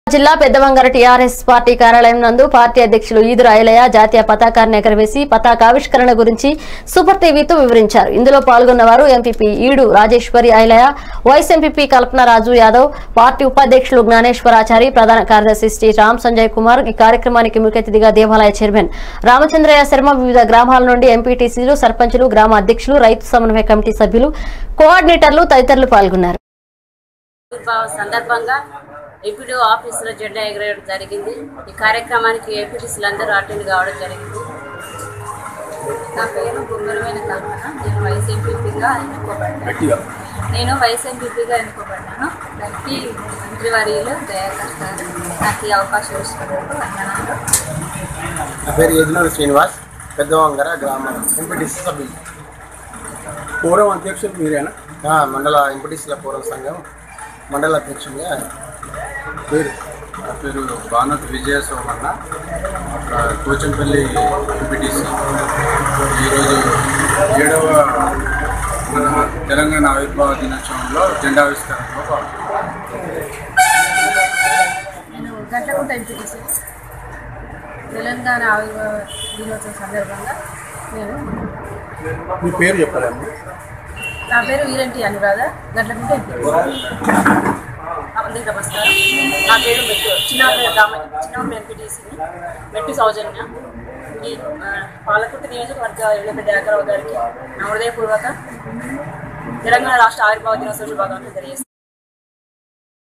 జిల్లా Peddavangara TRS party కార్యాలయం నందు పార్టీ అధ్యక్షులు ఈదురు ఐలయ్య జాతీయ పతాకాన్ని ఎగరవేసి పతాకావిష్కరణ గురించి సూపర్ టీవీతో వివరించారు ఇందులో పాల్గొన్న వారు ఎంపీపీ ఈడు Rajeshwari Ailaiah vice MPP Kalpana Raju Yadav party ఉపాధ్యక్షులు జ్ఞానేశ్వరాచారి ప్రధాన కార్యదర్శి శ్రీ రామ్ సంజయ్ కుమార్ ఈ కార్యక్రమానికి ముఖ్య అతిథిగా దేవాలయ చైర్మన్ రామచంద్రయ్య శర్మ వివిధ గ్రామాల నుండి ఎంపీటీసీలు సర్పంచులు గ్రామ అధ్యక్షులు రైతు సమన్వయ కమిటీ సభ్యులు కోఆర్డినేటర్లు తదితరులు పాల్గొన్నారు ఆవిర్భావ సందర్భంగా ఎంపీడీఓ ఆఫీసులో జెండా ఎగరేయడం జరిగింది ఈ కార్యక్రమానికి ఎంపీటీసీలు అందరూ అటెండ్ కావడం జరిగింది నా పేరు గుమ్మరమైన కల్పన నేను వైస్ ఎంపీపీగా ఎన్నుకోబడ్డాను నేను వైస్ ఎంపీపీగా ఎన్నుకోబడ్డాను దానికి మంత్రివర్యులు దయాకర్ గారు నాకు ఈ అవకాశం ఇచ్చినందుకు వందనాలు నా పేరు ఎదునూరు శ్రీనివాస్ పెద్దవంగర గ్రామ ఎంపీటీసీ సభ్యులు పూర్వం అధ్యక్షులు మీరేనా ఆ, మండల ఎంపీటీసీల పూర్వ సంఘం మండల అధ్యక్షుడిగా పేరు నా పేరు భానుత్ విజయ సోమన్న అక్కడ కోచంపల్లి ఎంపీటీసీ ఈరోజు ఏడవ మన తెలంగాణ ఆవిర్భావ దినోత్సవంలో జెండావిష్కరణలో పాల్గొన్నాను. నేను గంటకుంట ఎంపీటీసీ తెలంగాణ ఆవిర్భావ దినోత్సవం సందర్భంగా నేను మీ పేరు చెప్పాలమ్మా నా పేరు వీరంటి అనురాధ గంటకుంట అందరికీ నమస్కారం నా పేరు మెట్టు చిన్న గ్రామ చిన్న ఎంపీటీసీని మెట్టు సౌజన్య ఈ ఆ, పాలకుర్తి నియోజకవర్గ ఎల్లపెద్ద యాకరావు గారికి నా హృదయపూర్వక తెలంగాణ రాష్ట్ర ఆవిర్భావ దినోత్సవ శుభాకాంక్షలు తెలియజేస్తాను